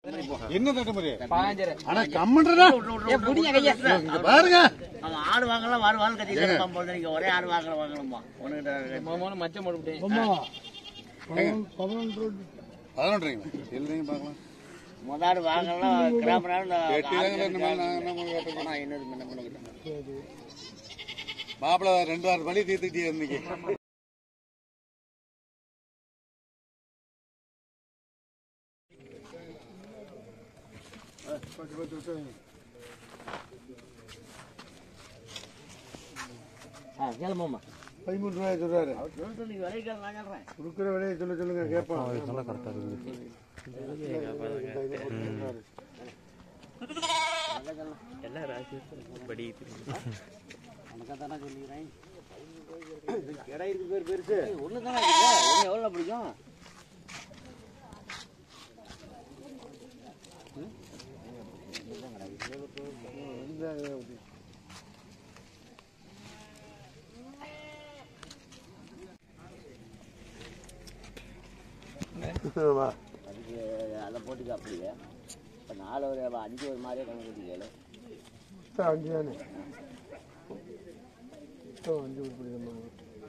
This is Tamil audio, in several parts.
என்ன தட்டுமுறை பாஞ்சரை ஆனா கம்மன்றா ஏ புடிங்க கையா இங்க பாருங்க அவன் ஆடு வாங்கலாம் வாரு வாரு கத்திட்டு இருப்பான் போல நீங்க ஒரே ஆடு வாங்கலாம் வாங்கலாமா உனக்கு மோமோன மச்சம் போட்டுட்டேன் பதினொன்றீங்களா எழுதுங்க பார்க்கலாம் முதலாடு வாங்கலாம் கிராம எட்டு தாங்க ரெண்டு மணி நாங்க என்ன பண்ணி கேட்டோம். இன்னொரு மணி பண்ணிக்கிட்டோம் மாப்பிள்ளை ரெண்டு ஆறு மணி தீர்த்துக்கிட்டே இருந்தீங்க ஆ கிளம்புமா பதிமூணு ரூபாய் சொல்றாரு நீ விலைகள் நான் சொல்றேன் கொடுக்குற விலையை சொல்ல சொல்லுங்க கேட்போம் உனக்காக தானே சொல்லிக்கிறேன் கடை இருக்கு பேர் பெருசு ஒன்று தானே ஒன்று எவ்வளோ பிடிக்கும் அதுக்கு அதை போட்டுக்க அப்படியே இப்போ நாலு ஒரு அஞ்சு ஒரு மாதிரியே கணக்கு ஊற்றி கேளு அஞ்சு தானே அஞ்சு உருப்படி தான்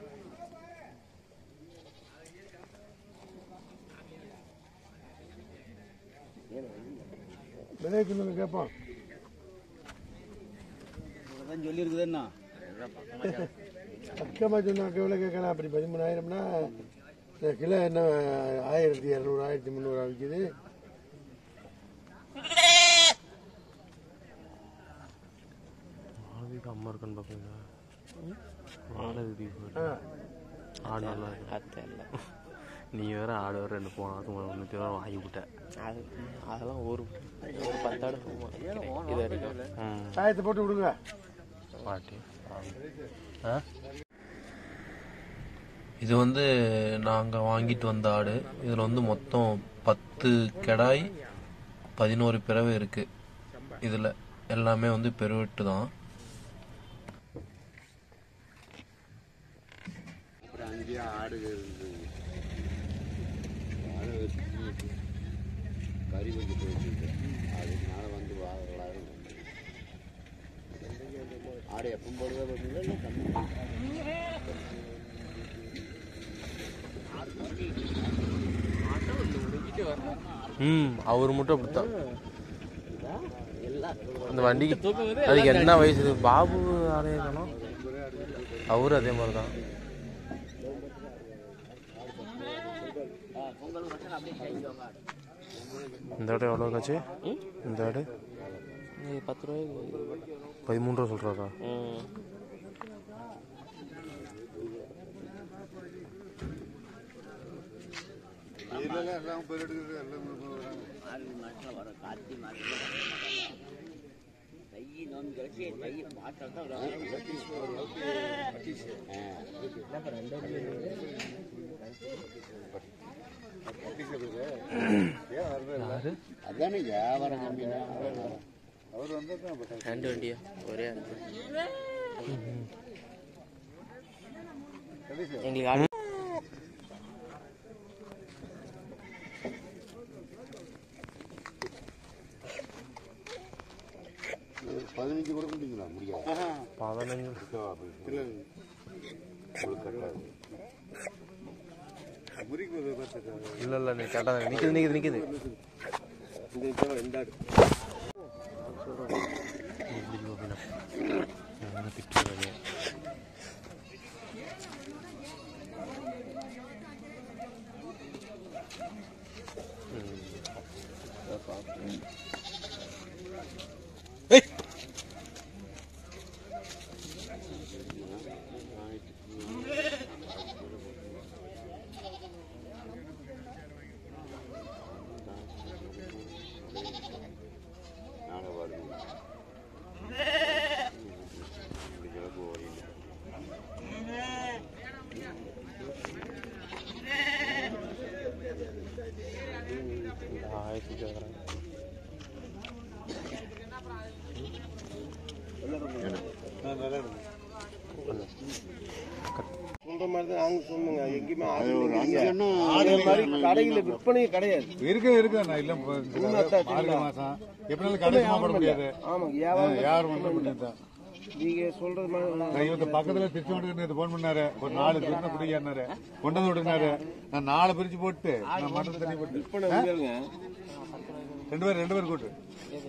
விலையை சொல்லுங்க கேட்போம் தான் சொல்லியிருக்குதுன்னா பக்கமாக சொன்னாக்க எவ்வளோ கேட்கலாம் அப்படி பதிமூணாயிரம்னா இந்த கிலோ என்ன ஆயிரத்தி இரநூறு ஆயிரத்தி முந்நூறுவா விற்கிது ஆளுக்கு அம்மா இருக்குன்னு பார்ப்பீங்களா ஆடு இது ஆ ஆடு நல்லா அத்தை இல்லை நீ வேற ஆடு வேற ரெண்டு போன அது முந்நூற்றி ரூபா வாங்கி விட்ட அது அதெல்லாம் ஒரு ஒரு பத்தாடு போகுமா இது வரைக்கும் ம் சாயத்தை போட்டு விடுங்க பாட்டி ஆ இது வந்து நாங்கள் வாங்கிட்டு வந்த ஆடு இதில் வந்து மொத்தம் பத்து கெடாய் பதினோரு பிறவை இருக்கு இதில் எல்லாமே வந்து பெருவெட்டு தான் அப்புறம் அங்கேயே ஆடு இருந்தது ஆடு கறி கொஞ்சம் போயிட்டு அதுனால வந்து வாங்கலாம் ஆடு எப்போ போடுறதா பார்த்தீங்களா இல்லை கம்மி ம் அவர் மட்டும் அப்படித்தான் அந்த வண்டிக்கு அதுக்கு என்ன வயசு பாபு ஆலயம் அவரு அதே மாதிரி தான் இந்த இடம் எவ்வளோ காச்சு இந்த இடம் பத்து ரூபாய்க்கு பதிமூணு ரூபா சொல்கிறாரா இல்லைல்ல எல்லாம் பேர் எடுக்கிறது எல்லாம் வராங்க ஆறு மாசத்துல வர கார்த்தி மாசத்துல வர மாட்டாங்க. தை நோம்பு கழிச்சு தை மாசம் தான் அதானே வியாபாரம் கம்மியா அவர் வந்தால் தான் ரெண்டு வண்டியா ஒரே ஆள். எங்களுக்கு ஆடு பதினஞ்சு கூட முடியுங்களா முடியாது பதினஞ்சு இல்லை உங்களுக்கு கட்டாது முறிக்கு ஒரு பத்து இல்லை இல்லை நீ கேட்டால் நிற்குது நிற்குது நிற்குது ரெண்டாடு திட்டுறாங்க நாங்கள் வருவோம் இப்படி கிளப்பு ஓடிட்டு ஆயிரத்தி கேட்குறேன் நல்லா இருக்கு சொல்ற மாதிரி தான் நாங்க சொன்னோங்க எங்கேயுமே அது ஒரு அஞ்சு ஆடு எண்ணம் அதே மாதிரி கடையில விற்பனை கிடையாது இருக்கு இருக்கு நான் இல்ல இப்ப இந்த மார்கழி மாசம் எப்படினாலும் கடை சும்மா போட முடியாது ஆமாங்க வியாபாரம் யாரும் பண்ண முடியாது நீங்க சொல்றது மாதிரி இவங்க பக்கத்துல திருச்செங்கோடு நேற்று போன் பண்ணாரு ஒரு நாலு திருத்த பிடிக்காரு கொண்டு வந்து விடுனாரு நான் நாலு பிரிச்சு போட்டு நான் மட்டும் தண்ணி போட்டு விற்பனை கேளுங்க ரெண்டு பேர் ரெண்டு பேர் கூட்டு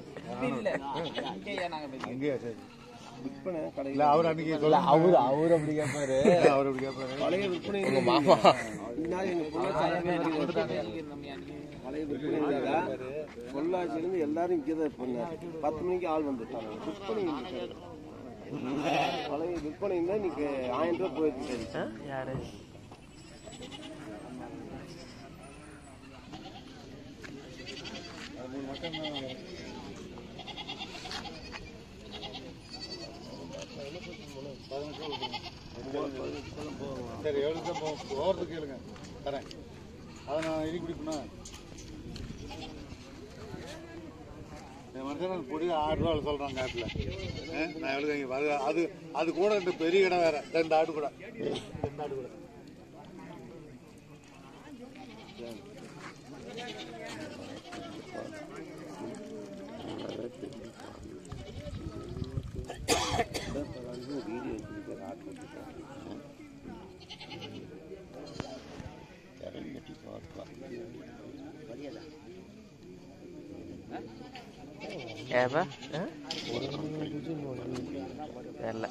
அங்கேயா சரி விற்பனை இல்ல கடையில அவர் அன்னைக்கு சொல்ல அவரு அவரு அப்படி கேட்பாரு அவர் அப்படி கேட்பாரு பழைய விற்பனை எங்க மாமா எங்க பொள்ளாச்சி பழைய விற்பனை இருந்தா பொள்ளாச்சில இருந்து எல்லாரும் இங்கே தான் இருப்பாங்க பத்து மணிக்கு ஆள் வந்துட்டாங்க விற்பனை இருக்காது. பழைய விற்பனை இருந்தா இன்னைக்கு ஆயிரம் ரூபாய் போயிருக்கு யாரு சரி எவ்வளவு தான் போ- போறதுக்கு கேளுங்க தரேன் அதை நான் இடி குடிக்கணும் என் மனுஷன் பொடி ஆறு ரூபா சொல்றாங்க காட்டுல நான் எவ்வளவு வாங்கி- அது அது அது கூட ரெண்டு பெரிய கடை வேற ரெண்டு ஆடு கூட ரெண்டு ஆடு கூட ஏப்பா ஆ? தெரியல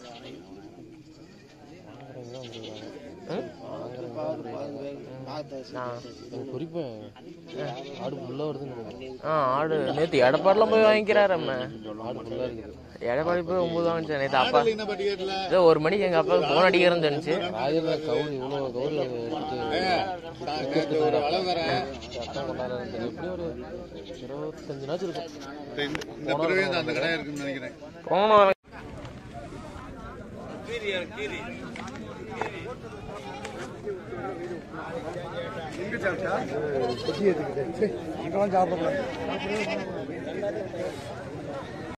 ஆ ஆடு நேத்து எடப்பாடிலாம் போய் வாங்கிக்கிறாரு அம்மா எடப்பாடி போய் ஒன்பது வாங்கிச்சேன் நேத்து அப்பா என்ன பட்டி கேட்டல ஏதோ ஒரு மணிக்கு எங்க அப்பாவுக்கு போன் அடிக்கிறேன்னு சொன்னிச்சு நேற்று ஒரு அளவு தரேன் இந்த- இந்த பிறவே அந்த கடை இருக்குன்னு நினைக்கிறேன் போனோம் கொட்டி எடுத்துக்கிட்டேன் அங்கெல்லாம் சாப்பிடலாம்